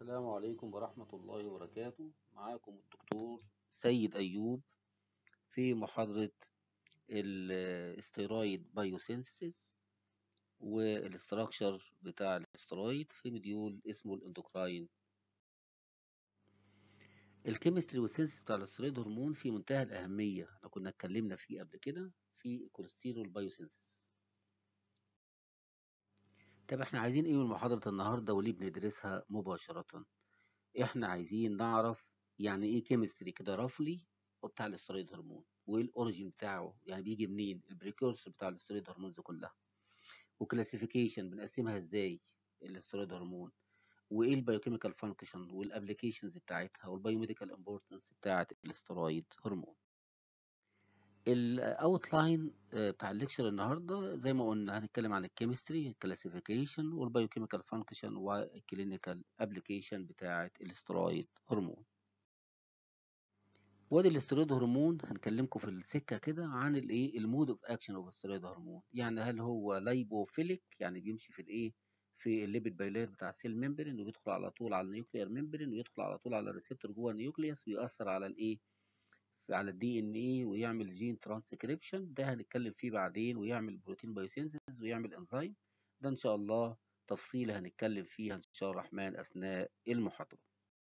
السلام عليكم ورحمة الله وبركاته معاكم الدكتور سيد أيوب في محاضرة الاستيرويد بايوسينثيسيس والاستراكشر بتاع الاستيرويد في مديول اسمه الاندوكراين الكيمستري والسينثيس بتاع الاستيرويد هرمون في منتهى الأهمية احنا كنا اتكلمنا فيه قبل كده في الكوليسترول بايوسينثيس طب احنا عايزين ايه من محاضرة النهاردة وليه بندرسها مباشرة احنا عايزين نعرف يعني ايه كيمستري كده رفلي وبتاع الاسترويد هرمون وايه الاوريجين بتاعه يعني بيجي منين البريكورسور بتاع الاسترويد هرمون دي كلها وكلاسيفيكيشن بنقسمها ازاي الاسترويد هرمون وايه البايوكيميكال فانكشن والابلكيشنز بتاعتها والبايوميديكال امبورتنس بتاعت الاسترويد هرمون الاوتلاين بتاع الليكشر النهارده زي ما قلنا هنتكلم عن الكيمستري الكلاسيفيكيشن والبايوكيميكال فانكشن والكلينيكال ابلكيشن بتاعه الاسترويد هرمون وادي الاسترويد هرمون هنكلمكم في السكه كده عن الايه المود اوف اكشن اوف الاسترويد هرمون يعني هل هو لايبوفيليك يعني بيمشي في الايه في الليبيد بايلير بتاع السيل ممبرين ويدخل على طول على النيوكليير ممبرين ويدخل على طول على الريسبتور جوه النيوكليوس ويأثر على الايه على الدي ان ايه ويعمل جين ترانسكريبشن ده هنتكلم فيه بعدين ويعمل بروتين بايوسينثيز ويعمل انزيم ده ان شاء الله تفصيل هنتكلم فيها ان شاء الله الرحمن اثناء المحاضره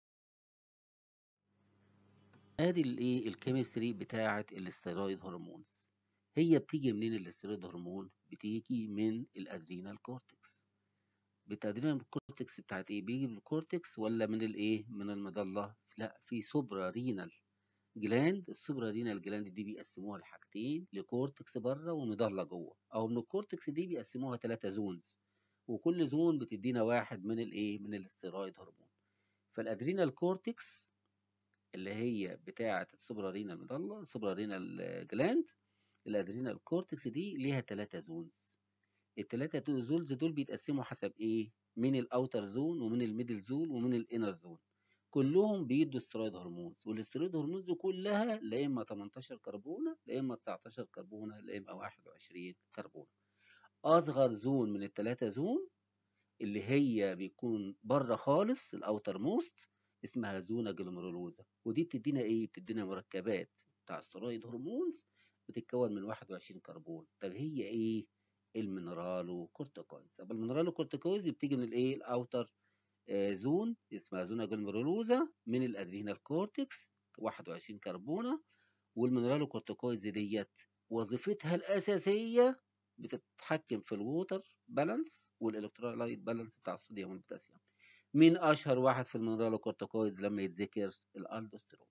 ادي الايه الكيمستري بتاعه الاستيرويد هرمونز هي بتيجي منين الاستيرويد هرمون بتيجي من الادرينال كورتكس بالادرينال كورتكس بتاعت ايه بيجي من الكورتكس ولا من الايه من المظله لا في سوبرا رينال جلاند السوبرا رينال جلاند دي بيقسموها لحاجتين لكورتكس بره ومظله جوه او من الكورتكس دي بيقسموها ثلاثه زونز وكل زون بتدينا واحد من الايه من الاستيرويد هرمون فالادرينال كورتكس اللي هي بتاعه السوبرا رينال مظله السوبرا رينال جلاند الادرينال كورتكس دي ليها ثلاثه زونز الثلاثه زونز دول بيتقسموا حسب ايه من الاوتر زون ومن الميدل زون ومن الانر زون كلهم بيدوا استرويد هرمونز والاسترويد هرمونز دي كلها لا اما 18 كربونه لا اما 19 كربونه لا اما 21 كربونه اصغر زون من الثلاثه زون اللي هي بيكون بره خالص الاوتر موست اسمها زونا جلوميرولوزا ودي بتدينا ايه بتدينا مركبات بتاع استرويد هرمونز بتتكون من 21 كربون طب هي ايه المينرالو كورتيكويدز طب المينرالو كورتيكويدز بتيجي من الايه الاوتر زون اسمها زونا جلوميرولوزا من الادرينال كورتكس 21 كربونه والمينرالو كورتيكويدز ديت وظيفتها الاساسيه بتتحكم في الووتر بالانس والالكترولايت بالانس بتاع الصوديوم والبوتاسيوم مين اشهر واحد في المينرالو كورتيكويدز لما يتذكر الالدوستيرون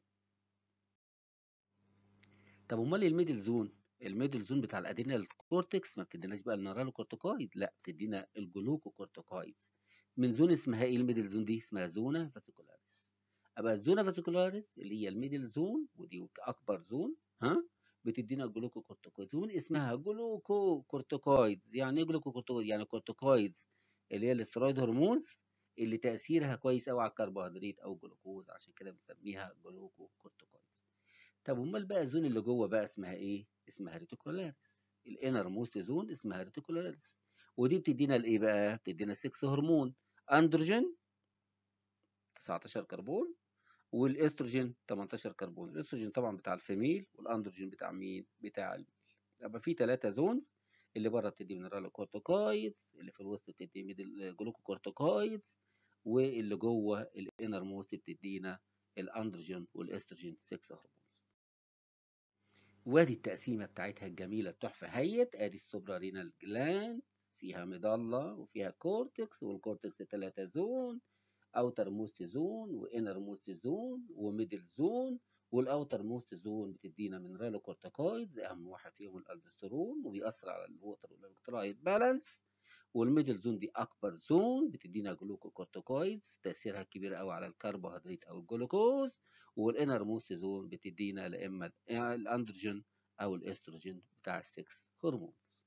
طب امال الميدل زون الميدل زون بتاع الادرينال كورتكس ما بتديناش بقى المينرالو كورتيكويد لا بتدينا الجلوكو كورتيكويدز من زون اسمها ايه الميدل زون دي اسمها زونا فاسيكولاريس ابقى الزونا فاسيكولاريس اللي هي الميدل زون ودي اكبر زون ها بتدينا جلوكو كورتيكويدز ومن اسمها جلوكو كورتيكويدز يعني ايه جلوكو كورتيكويدز يعني كورتيكويدز اللي هي الاسترويد هرمونز اللي تاثيرها كويس قوي على الكربوهيدرات او الجلوكوز عشان كده بنسميها جلوكو كورتيكويدز طب امال بقى الزون اللي جوه بقى اسمها ايه اسمها ريتيكولاريس الانر موست زون اسمها ريتيكولاريس ودي بتدينا الايه بقى بتدينا 6 هرمون اندروجين 19 كربون والاستروجين 18 كربون الاستروجين طبعا بتاع الفيميل والاندروجين بتاع مين بتاع الميل يبقى في ثلاثه زونز اللي بره بتدي مينرال كورتيكويدز اللي في الوسط بتدي ميدل جلوكو كورتيكويدز واللي جوه الانر موست بتدينا الاندروجين والاستروجين 6 هرمونز وادي التقسيمه بتاعتها الجميله التحفه هيت ادي السوبرا رينال جلاند فيها مظلة وفيها كورتكس والكورتكس ثلاثة زون اوتر موست زون وانر موست زون وميدل زون والاوتر موست زون بتدينا مينرالو كورتيكويدز اهم واحد فيهم الالدوستيرون وبيأثر على الووتر والالكترولايت بالانس والميدل زون دي اكبر زون بتدينا جلوكو كورتيكويدز تاثيرها كبير قوي على الكربوهيدرات او الجلوكوز والانر موست زون بتدينا لا اما الاندروجين او الاستروجين بتاع السكس هرمونز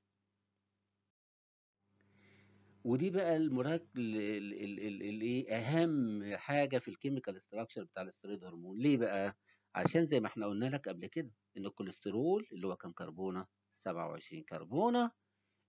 ودي بقى المركب اللي اهم حاجه في الكيميكال ستراكشر بتاع الاسترويد هرمون ليه بقى عشان زي ما احنا قلنا لك قبل كده ان الكوليسترول اللي هو كام كربونه 27 كربونه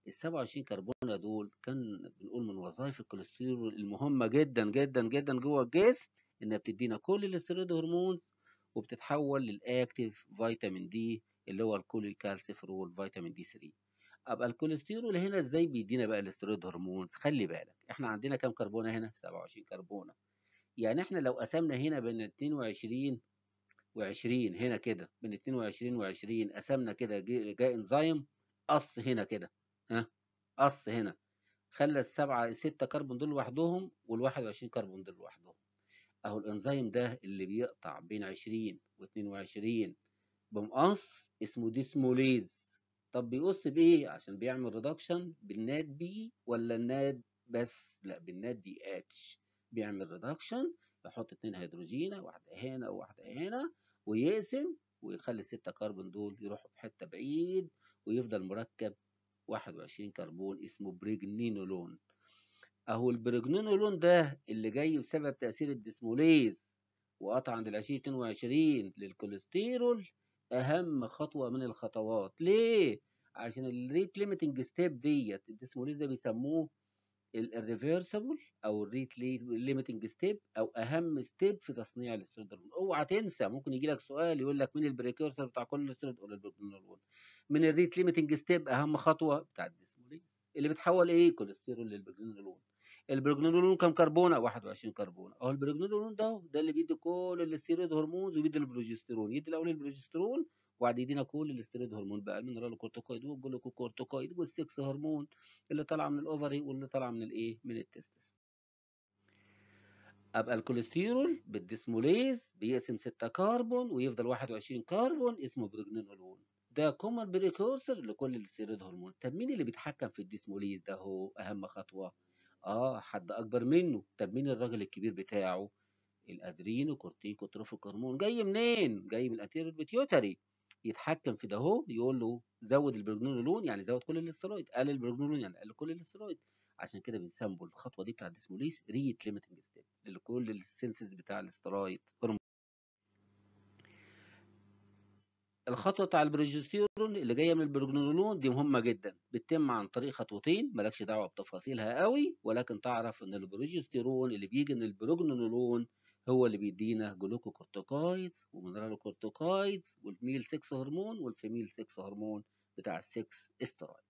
ال 27 كربونه دول كان بنقول من وظائف الكوليسترول المهمه جدا جدا جدا جوه الجسم انها بتدينا كل الاستيرويد هرمونز وبتتحول للاكتيف فيتامين دي اللي هو الكولي كالسيفرول فيتامين دي 3 ابقى الكوليسترول هنا ازاي بيدينا بقى الاستيرويد هرمونز خلي بالك احنا عندنا كام كربونه هنا 27 كربونه يعني احنا لو قسمنا هنا بين 22 و20 هنا كده بين 22 و20 قسمنا كده جاء انزيم قص هنا كده ها قص هنا خلى السبعه السته كربون دول لوحدهم وال21 كربون دول لوحدهم اهو الانزيم ده اللي بيقطع بين 20 و22 بمقص اسمه ديسموليز طب بيقص بايه عشان بيعمل ريدكشن بالناد بي ولا الناد بس لا بالناد بي اتش بيعمل ريدكشن يحط اتنين هيدروجينة واحدة هنا وواحدة هنا ويقسم ويخلي الستة كربون دول يروحوا في حتة بعيد ويفضل مركب 21 كربون اسمه بريجنينولون اهو البريجنينولون ده اللي جاي بسبب تأثير الديسموليز وقطع عند ال 2022 للكوليسترول اهم خطوة من الخطوات ليه؟ عشان الريت ليميتنج ستيب ديت الديسموليز ده بيسموه الريفرسبل او الريت ليميتنج ستيب او اهم ستيب في تصنيع الاسترويد هرمون اوعى تنسى ممكن يجي لك سؤال يقول لك مين البريكورسر بتاع كل الاسترويد قول البروجنرول من الريت ليميتنج ستيب اهم خطوه بتاع الديسموليز اللي بتحول ايه كوليسترول للبروجنرول البروجنرولون كام كربونه 21 كربونه اهو البروجنرولون ده ده اللي بيدي كل الاستيرويد هرمونز وبيدي البروجسترون يدي الاول البروجسترون وبعد يدينا كل الاستيرويد هرمون بقى المينرال كورتيكويد والجلوكوكورتيكويد والسكس هرمون اللي طالعه من الاوفري واللي طالعه من الايه من التستس ابقى الكوليسترول بالديسموليز بيقسم 6 كربون ويفضل 21 كربون اسمه بريجنينولون ده كومن بريكورسر لكل الاستيرويد هرمون طب مين اللي بيتحكم في الديسموليز ده هو اهم خطوه اه حد اكبر منه طب مين الراجل الكبير بتاعه الادرينو كورتيكو تروفيك هرمون جاي منين جاي من الانتيريور بيتيوتري يتحكم في ده هو يقول له زود البرجنولون يعني زود كل الاسترويد قلل البرجنولون يعني قلل كل الاسترويد عشان كده بنسموا الخطوه دي بتاع الديسموليس ريت ليميتنج ستيب لكل السنسز بتاع الاسترويد هرمون الخطوه بتاع البروجستيرون اللي جايه من البرجنولون دي مهمه جدا بتتم عن طريق خطوتين مالكش دعوه بتفاصيلها قوي ولكن تعرف ان البروجستيرون اللي بيجي من البروجنولون هو اللي بيدينا جلوكوكورتيكويدز ومينرالوكورتيكويدز والميل 6 هرمون والفيميل 6 هرمون بتاع السكس استرويدز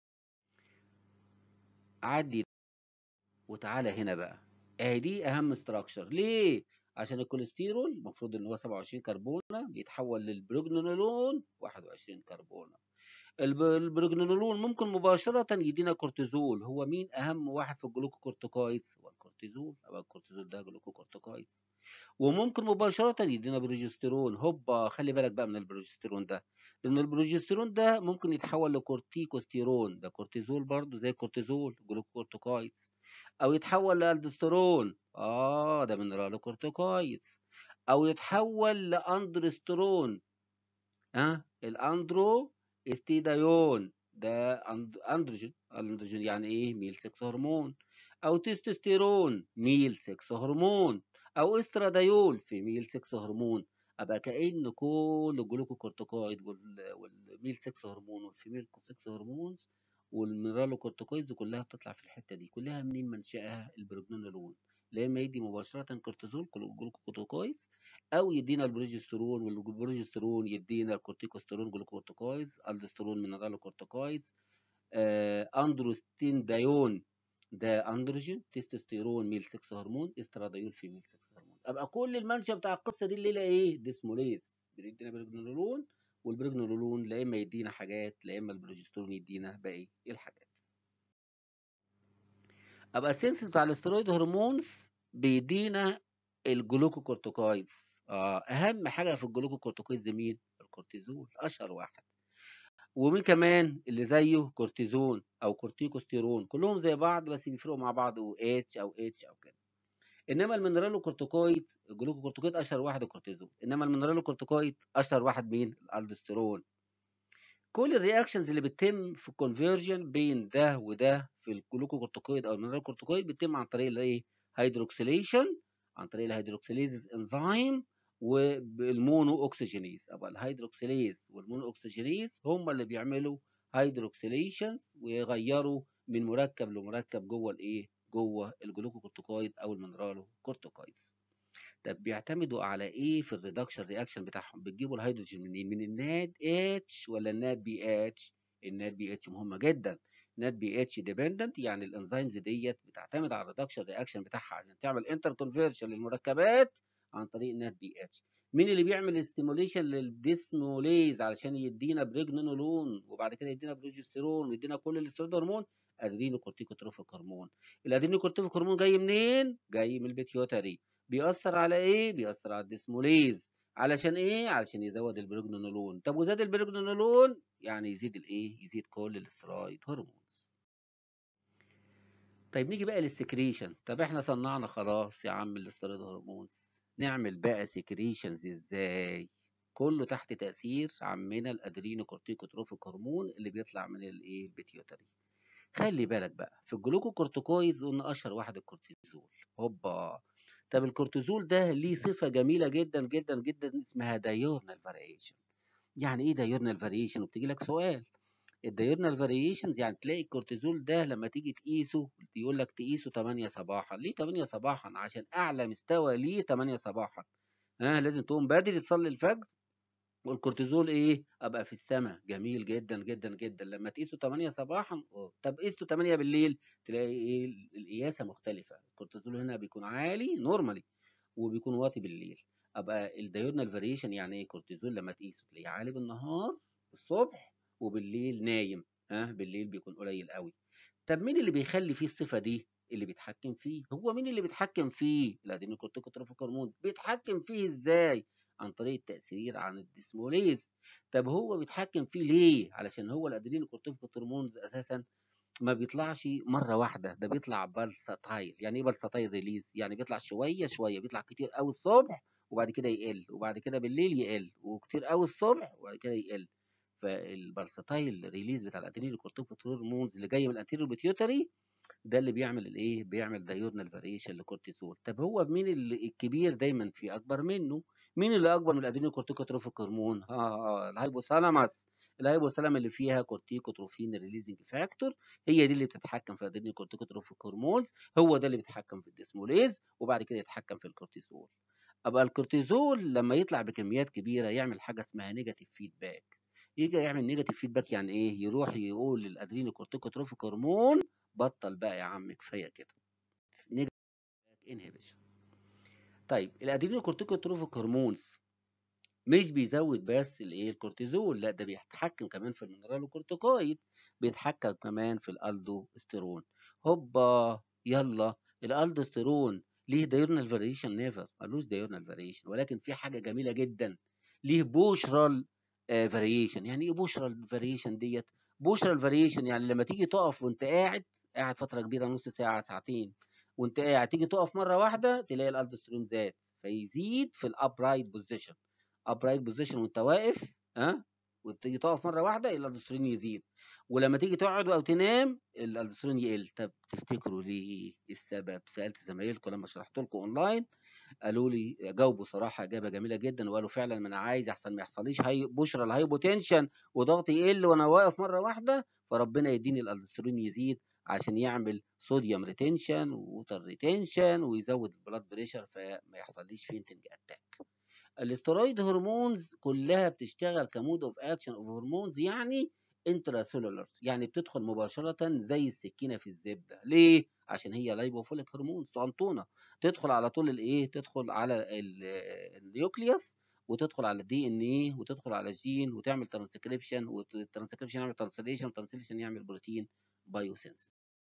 عدي وتعالى هنا بقى اهي دي اهم استراكشر ليه عشان الكوليسترول المفروض ان هو 27 كربونه بيتحول للبروجنولون 21 كربونه البروجنولون ممكن مباشرة يدينا كورتيزول هو مين أهم واحد في الجلوكوكورتيكويدز هو الكورتيزول أو الكورتيزول ده جلوكوكورتيكويدز وممكن مباشرة يدينا بروجسترون هوبا خلي بالك بقى من البروجسترون ده لأن البروجسترون ده ممكن يتحول لكورتيكوستيرون ده كورتيزول برضو زي الكورتيزول جلوكوكورتيكويدز أو يتحول لألدوستيرون آه ده مينرالوكورتيكويدز أو يتحول لأندروسترون ها أه؟ الأندرو استيدايون ده اندروجين الاندروجين يعني ايه ميل سكس هرمون او تستوستيرون ميل سكس هرمون او استرادايول في ميل سكس هرمون ابقى كأن كل الجلوكوكورتيكويد والميل سكس هرمون والفيميل سكس هرمونز والميرالوكورتيكويدز كلها بتطلع في الحته دي كلها منين منشأها البروجنولون لا اما يدي مباشره كورتيزول جلوكوكورتيكويدز او يدينا البروجسترون والبروجسترون يدينا الكورتيكوستيرون جلوكورتيكويدز الدسترون مينرالوكورتيكويدز آه اندروستين دايون ده اندروجين تستوستيرون ميل 6 هرمون استرادايول في ميل 6 هرمون ابقى كل المنشا بتاع القصه دي الليله ايه ديسموليز بيدينا برجنولون والبرجنولون لا اما يدينا حاجات لا اما البروجسترون يدينا باقي الحاجات ابقى السنس بتاع الاسترويد هرمونز بيدينا الجلوكوكورتيكويدز آه اهم حاجه في الجلوكوكورتيكويدز مين الكورتيزول اشهر واحد ومين كمان اللي زيه كورتيزون او كورتيكوستيرون كلهم زي بعض بس بيفرقوا مع بعض او اتش او اتش او كده انما المينرالوكورتيكويد الجلوكوكورتيكويد اشهر واحد الكورتيزون انما المينرالوكورتيكويد اشهر واحد مين الالدوستيرون كل الرياكشنز اللي بتتم في الكونفرجن بين ده وده في الجلوكوكورتيكويد او المينرالوكورتيكويد بتتم عن طريق الايه هيدروكسيليشن عن طريق الهيدروكسيليز انزيم والمونو اوكسجينيز ابقى الهيدروكسيليز والمونو اوكسجينيز هم اللي بيعملوا هيدروكسيليشنز ويغيروا من مركب لمركب جوه الايه جوه الجلوكوكورتيكويد او المينرالو كورتيكويدز طب بيعتمدوا على ايه في الريدكشن رياكشن بتاعهم بتجيبوا الهيدروجين منين من الناد اتش ولا الناد بي اتش الناد بي اتش مهمه جدا نات بي اتش ديبندنت يعني الانزيمز ديت بتعتمد على الريدكشن رياكشن بتاعها عشان تعمل انتر كونفرجن للمركبات عن طريق نات بي اتش مين اللي بيعمل ستيموليشن للديسموليز علشان يدينا بريجنينولون وبعد كده يدينا بروجستيرون ويدينا كل الاسترويد هرمون ادرينو كورتيكوتروفيك هرمون الادرينو كورتيكوتروفيك هرمون جاي منين جاي من البيتيوتري بيأثر على ايه بيأثر على الديسموليز علشان ايه علشان يزود البريجنينولون طب وزاد البريجنينولون يعني يزيد الايه يزيد كل الاسترويد هرمونز طيب نيجي بقى للسكريشن طب احنا صنعنا خلاص يا عم الاسترويد هرمونز نعمل بقى سكريشنز ازاي كله تحت تأثير عمنا الادرينو كورتيكوتروفيك هرمون اللي بيطلع من الايه البيتيوتري خلي بالك بقى في الجلوكوكورتيكويدز قلنا اشهر واحد الكورتيزول هوبا طب الكورتيزول ده ليه صفة جميلة جدا جدا جدا اسمها دايورنال فاريشن يعني ايه دايورنال فاريشن وبتيجي لك سؤال الدايورنال فاريشنز يعني تلاقي الكورتيزول ده لما تيجي تقيسه يقول لك تقيسه 8 صباحا ليه 8 صباحا عشان اعلى مستوى ليه 8 صباحا ها آه لازم تقوم بدري تصلي الفجر والكورتيزول ايه ابقى في السماء جميل جدا جدا جدا لما تقيسه 8 صباحا اه طب قيسته 8 بالليل تلاقي ايه القياسه مختلفه الكورتيزول هنا بيكون عالي نورمالي وبيكون واطي بالليل ابقى الدايورنال فاريشن يعني ايه كورتيزول لما تقيسه تلاقيه عالي بالنهار الصبح وبالليل نايم ها بالليل بيكون قليل قوي طب مين اللي بيخلي فيه الصفه دي اللي بيتحكم فيه هو مين اللي بيتحكم فيه الادينوكورتيكوتروفيك هرمون بيتحكم فيه ازاي عن طريق التأثير عن الديسموليز طب هو بيتحكم فيه ليه علشان هو الادرينوكورتيكوتروفيك هرمونز اساسا ما بيطلعش مره واحده ده بيطلع بالساتايل يعني ايه بالساتايل ريليز يعني بيطلع شويه شويه بيطلع كتير قوي الصبح وبعد كده يقل وبعد كده بالليل يقل وكتير قوي الصبح وبعد كده يقل فالبالساتايل ريليز بتاع الادرينوكورتيكوتروفيك هرمونز اللي جاي من الانتيريور بيتيوتري ده اللي بيعمل الايه بيعمل دايورنال فاريشن لكورتيزول طب هو مين الكبير دايما في اكبر منه مين اللي اكبر من الادرينوكورتيكوتروفيك هرمون اه اه الهايبوثالاموس الهايبوثالام اللي فيها كورتيكوتروفين ريليزنج فاكتور هي دي اللي بتتحكم في الادرينوكورتيكوتروفيك هرمونز هو ده اللي بيتحكم في الديسموليز وبعد كده يتحكم في الكورتيزول ابقى الكورتيزول لما يطلع بكميات كبيره يعمل حاجه اسمها نيجاتيف فيدباك يجي يعمل نيجاتيف فيدباك يعني ايه يروح يقول للادرينوكورتيكوتروفيك هرمون بطل بقى يا عم كفايه كده نيجاتيف انهبيشن طيب الادرينوكورتيكوتروفيك هرمونز مش بيزود بس الايه الكورتيزول لا ده بيتحكم كمان في المينرالوكورتيكويد بيتحكم كمان في الالدوستيرون هوبا يلا الالدوستيرون ليه دايورنال فاريشن نيفر ملوش دايورنال فاريشن ولكن في حاجه جميله جدا ليه بوشرال فاريشن يعني ايه بوشرال فاريشن ديت بوشرال فاريشن يعني لما تيجي تقف وانت قاعد قاعد فتره كبيره نص ساعه ساعتين وانت قاعد تيجي تقف مره واحده تلاقي الالدوستيرون زاد فيزيد في الابرايت بوزيشن ابرايت بوزيشن وانت واقف ها أه؟ وتيجي تقف مره واحده الالدوستيرون يزيد ولما تيجي تقعد او تنام الالدوستيرون يقل طب تفتكروا ليه السبب سالت زمايلكم لما شرحت لكم اونلاين قالوا لي جاوبوا صراحه اجابه جميله جدا وقالوا فعلا ما انا عايز احسن ما يحصليش هاي بشرى الهايبوتنشن وضغطي يقل وانا واقف مره واحده فربنا يديني الالدوستيرون يزيد عشان يعمل صوديوم ريتنشن ووتر ريتنشن ويزود البلاد بريشر فما يحصليش فينتنج اتاك الاسترويد هرمونز كلها بتشتغل كمود اوف اكشن اوف هرمونز يعني انترا سيلولر يعني بتدخل مباشره زي السكينه في الزبده ليه عشان هي لايبوفوليك هرمونز طعنطونه تدخل على طول الايه تدخل على النيوكليوس وتدخل على الدي ان ايه وتدخل على الجين وتعمل ترانسكريبشن والترانسكريبشن يعمل ترانسليشن والترانسليشن يعمل بروتين بايوسنس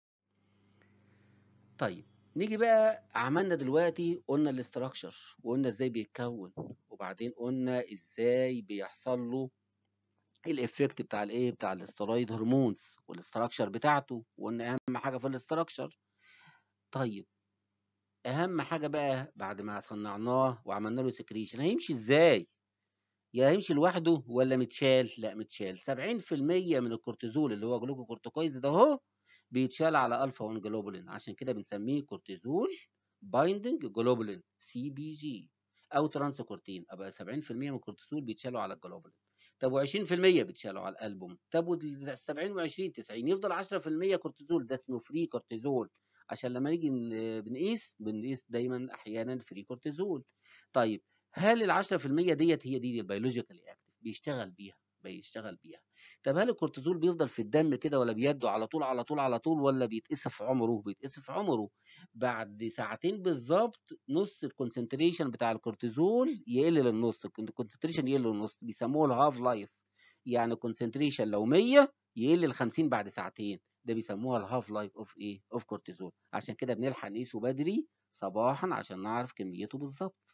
طيب نيجي بقى عملنا دلوقتي قلنا الاستراكشر وقلنا ازاي بيتكون وبعدين قلنا ازاي بيحصل له الافكت بتاع الايه بتاع الاسترويد هرمونز والاستراكشر بتاعته وقلنا اهم حاجه في الاستراكشر طيب اهم حاجه بقى بعد ما صنعناه وعملنا له سكريشن هيمشي ازاي يا هيمشي لوحده ولا متشال لا متشال 70% من الكورتيزول اللي هو جلوكوكورتيكويدز ده اهو بيتشال على الفا 1 جلوبولين عشان كده بنسميه كورتيزول بايندنج جلوبولين سي بي جي او ترانسكورتين ابقى 70% من الكورتيزول بيتشالوا على الجلوبولين طب و20% بتشالوا على الالبوم طب وال 70 و20 90 يفضل 10% كورتيزول ده اسمه فري كورتيزول عشان لما نيجي ن- بنقيس بنقيس دايما احيانا فري كورتيزول طيب هل ال 10% ديت هي دي البيولوجيكال اكتف بيشتغل بيها بيشتغل بيها طب هل الكورتيزول بيفضل في الدم كده ولا بيده على طول على طول على طول ولا بيتقيس في عمره بيتقيس في عمره بعد ساعتين بالظبط نص الكونسنتريشن بتاع الكورتيزول يقل للنص الكونسنتريشن يقل للنص بيسموه الهاف لايف يعني الكونسنتريشن لو 100 يقل ل 50 بعد ساعتين ده بيسموها الهاف لايف اوف ايه اوف كورتيزول عشان كده بنلحق نقيسه بدري صباحا عشان نعرف كميته بالظبط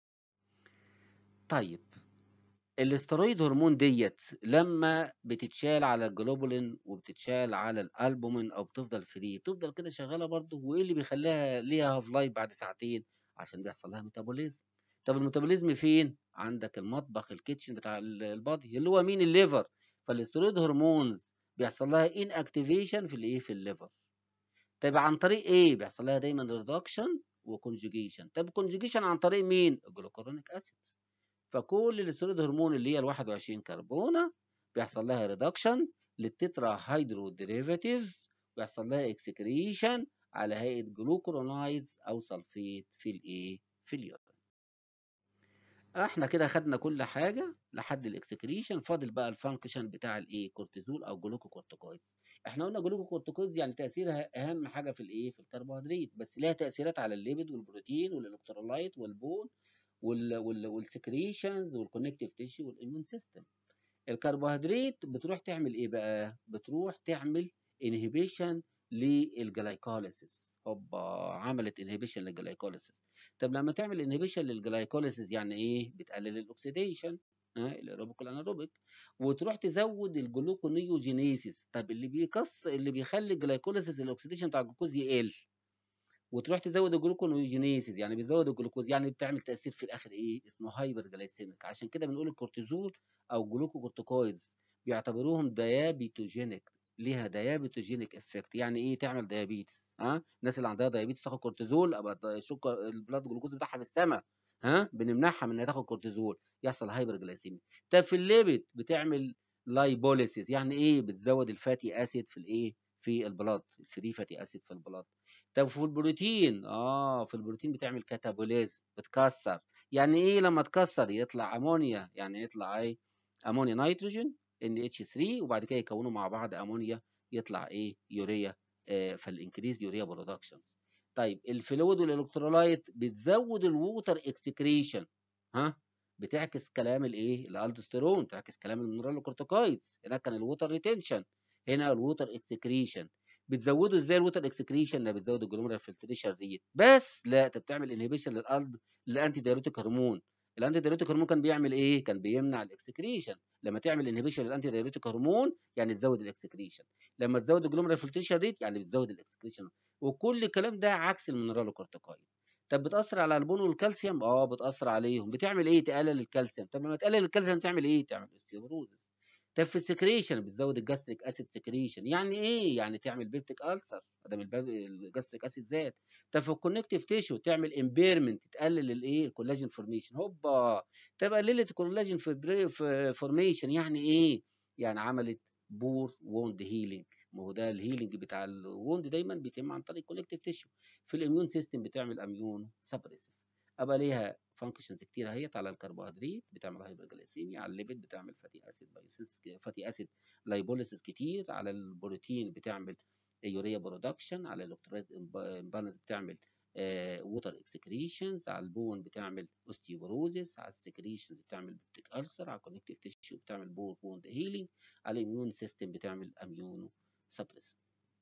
طيب الاسترويد هرمون ديت لما بتتشال على الجلوبولين وبتتشال على الالبومين او بتفضل فري بتفضل كده شغاله برضه وايه اللي بيخليها ليها هاف لايف بعد ساعتين عشان بيحصل لها ميتابوليزم طب الميتابوليزم فين عندك المطبخ الكيتشن بتاع ال- البادي اللي هو مين الليفر فالاسترويد هرمونز بيحصل لها ان اكتيفيشن في الايه في الليفر طيب عن طريق ايه بيحصل لها دايما ريدكشن وكونجوجيشن طب كونجوجيشن عن طريق مين الجلوكورونيك اسيد فكل الاسترويد هرمون اللي هي ال 21 كربونه بيحصل لها ريدكشن للتترا هيدرو ديريفاتيفز بيحصل لها اكسكريشن على هيئه جلوكورونايدز او سلفيت في الايه في اليورين احنا كده خدنا كل حاجه لحد الاكسكريشن فاضل بقى الفانكشن بتاع الايه كورتيزول او جلوكوكورتيكويدز احنا قلنا جلوكوكورتيكويدز يعني تاثيرها اهم حاجه في الايه في الكربوهيدرات بس ليها تاثيرات على الليبيد والبروتين والالكترولايت والبون وال وال والسكريشنز والكونكتيف تيشو والاميون سيستم الكربوهيدرات بتروح تعمل ايه بقى بتروح تعمل انهبيشن للجلايكوليسيس هوبا عملت انهبيشن للجلايكوليسيس طب لما تعمل انهبيشن للجلايكوليسيس يعني ايه بتقلل الاكسيديشن ها الايروبيك والانايروبيك وتروح تزود الجلوكونيوجينيسيس طب اللي بيكس اللي بيخلي الجلايكوليسيس الاكسيديشن بتاع الجلوكوز يقل وتروح تزود الجلوكونيوجينيسيس يعني بتزود الجلوكوز يعني بتعمل تاثير في الاخر ايه اسمه هايبر جلايسيميك عشان كده بنقول الكورتيزول او جلوكوكورتيكويدز بيعتبروهم ديابيتوجينيك ليها ديابيتوجينيك افكت يعني ايه تعمل ديابيتس ها الناس اللي عندها ديابيتس تاخد كورتيزول ابقى السكر البلاد جلوكوز بتاعها في السماء ها بنمنعها من انها تاخد كورتيزول يحصل هايبر جلايسيميا طب في الليبيد بتعمل لايبوليسيس يعني ايه بتزود الفاتي اسيد في الايه في البلاد الفري فاتي اسيد في البلاد طب في البروتين اه في البروتين بتعمل كاتابوليزم بتكسر يعني ايه لما تكسر يطلع امونيا يعني يطلع ايه امونيا نيتروجين ان اتش 3 وبعد كده يكونوا مع بعض امونيا يطلع ايه يوريا آه فالانكريز يوريا برودكشنز طيب الفلويد والالكترولايت بتزود الووتر اكسكريشن ها بتعكس كلام الايه الالدوستيرون تعكس كلام المينرالوكورتيكويدز هناك كان الووتر ريتنشن هنا الووتر اكسكريشن بتزوده ازاي الووتر اكسكريشن لا بتزود الجلوميرال فلتريشن ريت بس لا انت بتعمل انهبيشن للالد للانتي دايوريتيك هرمون الانتي دايوريتيك هرمون كان بيعمل ايه كان بيمنع الاكسكريشن لما تعمل انهبيشن للانتي دايوريتيك هرمون يعني تزود الاكسكريشن لما تزود الجلوميرال فلتريشن ريت يعني بتزود الاكسكريشن وكل الكلام ده عكس المينرالوكورتيكويد طب بتاثر على البون والكالسيوم اه بتاثر عليهم بتعمل ايه تقلل الكالسيوم طب لما تقلل الكالسيوم تعمل ايه تعمل اوستيوبروزس طب في السكريشن بتزود الجاستريك اسيد سكريشن يعني ايه يعني تعمل بيبتيك السر ادام الجاستريك اسيد زاد طب في الكونكتيف تيشو تعمل امبيرمنت تقلل الايه الكولاجين فورميشن هوبا طب قللت الكولاجين فورميشن يعني ايه يعني عملت بور ووند هيلينج ما هو ده الهيلينج بتاع الووند دايما بيتم عن طريق الكونكتيف تيشو في الاميون سيستم بتعمل اميون سبريسيف ابقى ليها فانكشنز كتير اهيت على الكربوهيدرات بتعمل هايبرجلايسيميا على الليبيد بتعمل فاتي اسيد بايوسيس فاتي اسيد لايبوليسيس كتير على البروتين بتعمل يوريا برودكشن على الالكترولايت امبالانس بتعمل ووتر اكسكريشنز على البون بتعمل اوستيوبروزيس على السكريشنز بتعمل بيبتيك السر على الكونكتيف تيشو بتعمل بور ووند هيلينج على الاميون سيستم بتعمل اميونو سبريسيف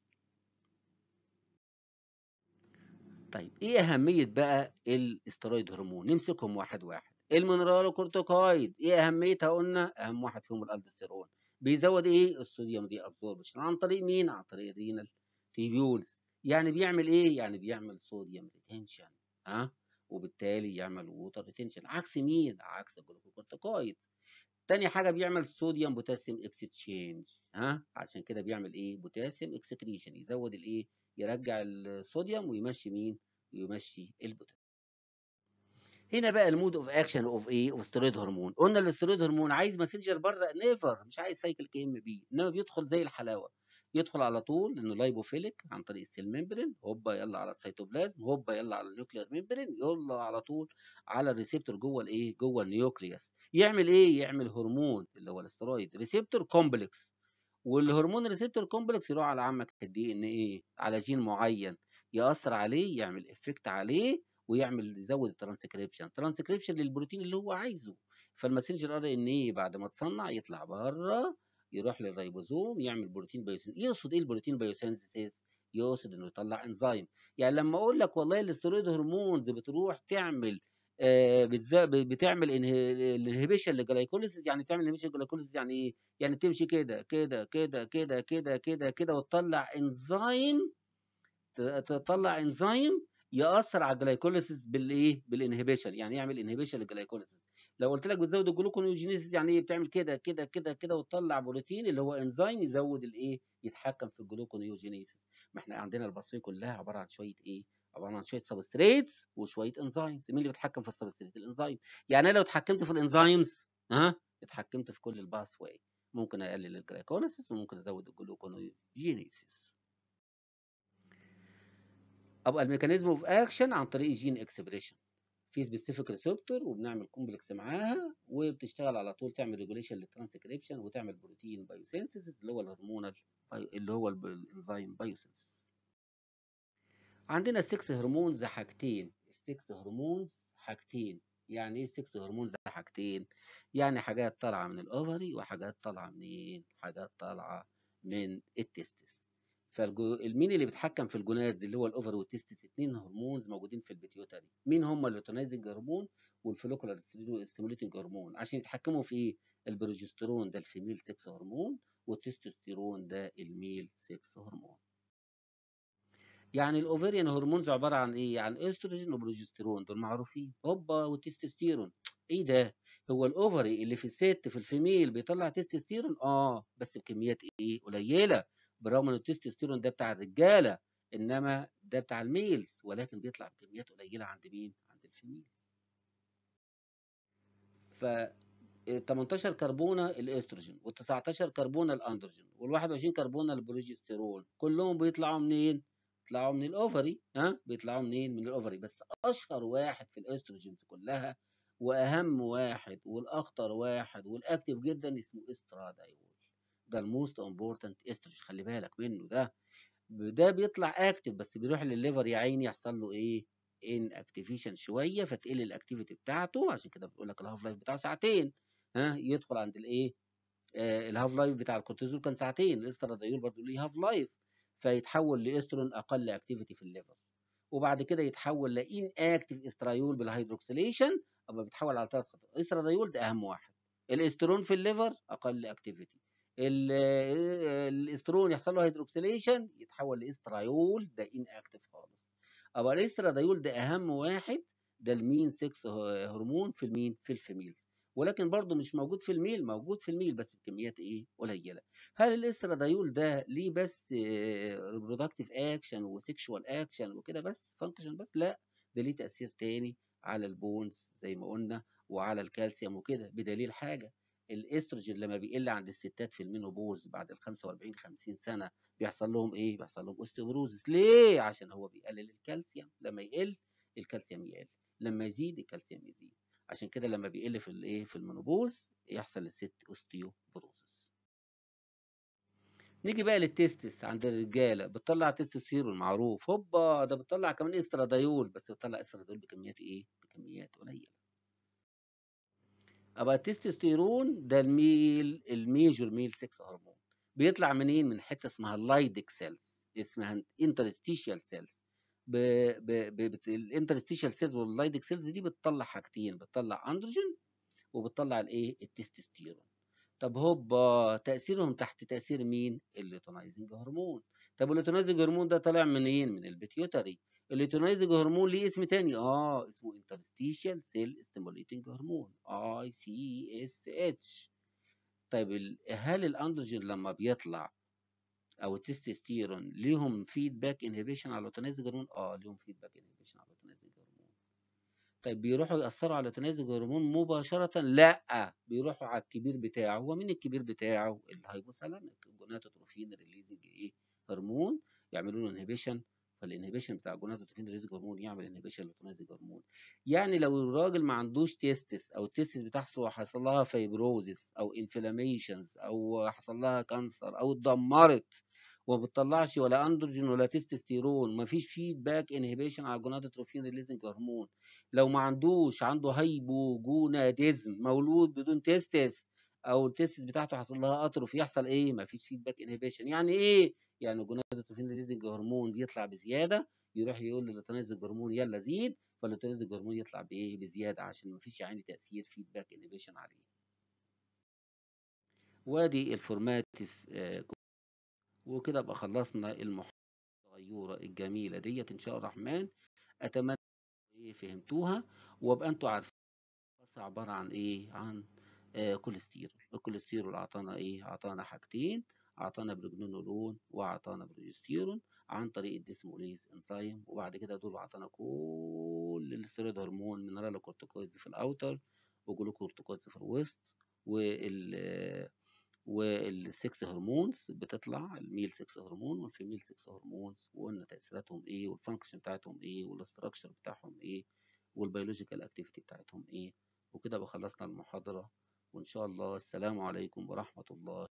طيب ايه اهميه بقى الاسترويد هرمون نمسكهم واحد واحد المينرالوكورتيكويد ايه اهميتها قلنا اهم واحد فيهم الالدوستيرون بيزود ايه الصوديوم دي ابزوربشن عن طريق مين عن طريق الرينال تيبيولز يعني بيعمل ايه يعني بيعمل صوديوم ريتنشن ها وبالتالي يعمل ووتر ريتنشن عكس مين عكس الجلوكوكورتيكويد تاني حاجه بيعمل صوديوم بوتاسيوم اكستشينج ها عشان كده بيعمل ايه بوتاسيوم اكسكريشن يزود الايه يرجع الصوديوم ويمشي مين ويمشي البوتاسيوم هنا بقى المود اوف اكشن اوف ايه اوف ستيرويد هرمون قلنا الاستيرويد هرمون عايز ماسنجر بره نيفر مش عايز سايكل كي ام بي انما بيدخل زي الحلاوه يدخل على طول انه لايبوفيليك عن طريق السيل ممبرين هوبا يلا على السيتوبلازم هوبا يلا على النيوكليير ممبرين يلا على طول على الريسبتور جوه الايه جوه النيوكليوس يعمل ايه يعمل هرمون اللي هو الاسترويد ريسبتور كومبلكس والهرمون ريسبتور كومبلكس يروح على عمك الدي ان ايه على جين معين ياثر عليه يعمل افكت عليه ويعمل يزود الترانسكريبشن ترانسكريبشن للبروتين اللي هو عايزه فالماسنجر ار ان ايه بعد ما تصنع يطلع بره يروح للريبوزوم يعمل بروتين بايوسينثيسيس يقصد ايه البروتين بايوسينثيسيس يقصد انه يطلع انزيم يعني لما اقول لك والله الاسترويد هرمونز بتروح تعمل آه بتعمل انهبيشن للجلايكوليسيس يعني بتعمل انهبيشن للجلايكوليسيس يعني ايه؟ يعني بتمشي كده كده كده كده كده كده كده وتطلع انزيم تطلع انزيم ياثر على الجلايكوليسيس بالايه؟ بالانهبيشن يعني يعمل انهبيشن للجلايكوليسيس لو قلت لك بتزود الجلوكونيوجينيسيس يعني ايه بتعمل كده كده كده كده وتطلع بروتين اللي هو انزيم يزود الايه يتحكم في الجلوكونيوجينيسيس ما احنا عندنا البصفيه كلها عباره عن شويه ايه عباره عن شويه سبستريتس وشويه انزيمز مين اللي بيتحكم في السبستريت الانزيم يعني انا لو اتحكمت في الانزيمز ها اتحكمت في كل الباث واي ممكن اقلل الجلايكوليسيس وممكن ازود الجلوكونيوجينيسيس ابقى الميكانيزم اوف اكشن عن طريق جين اكسبريشن في سبيسيفيك ريسبتور وبنعمل كومبلكس معاها وبتشتغل على طول تعمل ريجوليشن للترانسكريبشن وتعمل بروتين بايوسينثيسيس اللي هو الهرمونال اللي هو الانزيم بايوسينثيسيس عندنا السكس هرمونز حاجتين السكس هرمونز حاجتين يعني ايه السكس هرمونز حاجتين يعني حاجات طالعه من الاوفري وحاجات طالعه منين حاجات طالعه من التستس فالمين اللي بيتحكم في الجونادز اللي هو الاوفر والتستس اثنين هرمونز موجودين في البيتيوتري مين هم اللوتونايزنج هرمون والفوليكولار ستيموليتنج هرمون عشان يتحكموا في ايه البروجسترون ده الفيميل سكس هرمون والتستوستيرون ده الميل سكس هرمون يعني الاوفريان هرمونز عباره عن ايه عن استروجين وبروجسترون دول معروفين هوبا والتستوستيرون ايه ده هو الاوفري اللي في الست في الفيميل بيطلع تستوستيرون اه بس بكميات ايه قليله برغم ان التستوستيرون ده بتاع الرجاله انما ده بتاع الميلز ولكن بيطلع بكميات قليله عند مين عند الفيميلز ف 18 كربونه الاستروجين وال19 كربونه الاندروجين وال21 كربونه البروجسترون كلهم بيطلعوا منين بيطلعوا من الاوفري ها بيطلعوا منين من الاوفري بس اشهر واحد في الاستروجينز كلها واهم واحد والاخطر واحد والاكتف جدا اسمه استرادايول ده الموست امبورتنت استروجين خلي بالك منه ده ده بيطلع اكتف بس بيروح للليفر يا عيني يحصل له ايه ان اكتيفيشن شويه فتقل الاكتيفيتي بتاعته عشان كده بنقول لك الهاف لايف بتاعه ساعتين ها يدخل عند الايه آه الهاف لايف بتاع الكورتيزول كان ساعتين الاسترادايول برضه ليه هاف لايف فيتحول لاسترون اقل اكتيفيتي في الليفر وبعد كده يتحول لان اكتيف استرايول بالهيدروكسيليشن اما بيتحول على ثلاث خطوات الاسترادايول ده اهم واحد الاسترون في الليفر اقل اكتيفيتي الاسترون يحصل له هيدروكسيليشن يتحول لاسترايول ده ان اكتيف خالص اما الاسترادايول ده اهم واحد ده المين 6 هرمون في المين في الفيميلز ولكن برضه مش موجود في الميل موجود في الميل بس بكميات ايه قليله هل الاسترادايول ده ليه بس ريبرودكتيف اكشن وسيكشوال اكشن وكده بس فانكشن بس لا ده ليه تاثير تاني على البونز زي ما قلنا وعلى الكالسيوم وكده بدليل حاجه الاستروجين لما بيقل عند الستات في المينوبوز بعد ال 45 50 سنه بيحصل لهم ايه بيحصل لهم اوستيوبروزس ليه عشان هو بيقلل الكالسيوم لما يقل الكالسيوم يقل لما يزيد الكالسيوم يزيد عشان كده لما بيقل في الايه في المينوبوز يحصل للست اوستيوبروزس نيجي بقى للتستس عند الرجاله بتطلع تستوستيرون معروف هوبا ده بتطلع كمان استرادايول بس بتطلع استرادايول بكميات ايه بكميات قليله ابقى التستوستيرون ده الميل الميجور ميل 6 هرمون بيطلع منين من حته اسمها اللايدك سيلز اسمها انترستيشيال سيلز الانترستيشيال سيلز واللايدك سيلز دي بتطلع حاجتين بتطلع اندروجين وبتطلع الايه التستوستيرون طب هوبا تاثيرهم تحت تاثير مين الليتونايزنج هرمون طب الليتونايزنج هرمون ده طالع منين من البيتيوتري الليتونايزنج هرمون ليه اسم تاني اه اسمه انترستيشيال سيل ستيموليتنج هرمون اي سي اس اتش طيب هل الاندروجين لما بيطلع او التستوستيرون ليهم فيدباك انهبيشن على اللوتونايزنج هرمون اه ليهم فيدباك انهبيشن على اللوتونايزنج هرمون طيب بيروحوا يأثروا على تناسق الهرمون مباشرة؟ لأ بيروحوا على الكبير بتاعه هو مين الكبير بتاعه؟ الهايبوثالاميك الجونادوتروفين ريليزنج ايه؟ هرمون يعملوا له انهبيشن فالانهبيشن بتاع الجونادوتروفين ريليزنج هرمون يعمل انهبيشن للتناسق هرمون يعني لو الراجل ما عندوش تيستس او التيستس بتاعته حصل لها فايبروزيس او انفلاميشنز او حصل لها كانسر او اتدمرت وما بتطلعش ولا اندروجين ولا تستوستيرون مفيش فيدباك انهبيشن على الجونادوتروفين ريليزنج هرمون لو ما عندوش عنده هايبوجوناديزم مولود بدون تستس او التستس بتاعته حصل لها اتروفي يحصل ايه مفيش فيدباك انهبيشن يعني ايه يعني الجونادوتروفين ريليزنج هرمون يطلع بزياده يروح يقول للتنازل هرمون يلا زيد فالتنازل هرمون يطلع بايه بزياده عشان مفيش يعني تاثير فيدباك انهبيشن عليه وادي الفورماتيف آه، وكده بقى خلصنا المحاضرة الصغيرة الجميلة ديت إن شاء الرحمن أتمنى إيه فهمتوها وابقى أنتوا عارفين بس عبارة عن إيه عن آه كوليسترول الكوليسترول أعطانا إيه أعطانا حاجتين أعطانا برجنونولون وأعطانا بروجستيرون عن طريق الديسموليز انزيم وبعد كده دول أعطانا كل الستيرويد هرمون مينرال كورتيكويدز في الأوتر وجلوكورتيكويدز في الوسط وال والسكس هرمونز بتطلع الميل سكس هرمون والفيميل سكس هرمونز وقلنا تأثيراتهم ايه والفانكشن بتاعتهم ايه والاستراكشر بتاعهم ايه والبيولوجيكال اكتيفيتي بتاعتهم ايه وكده بقى خلصنا المحاضرة وإن شاء الله السلام عليكم ورحمة الله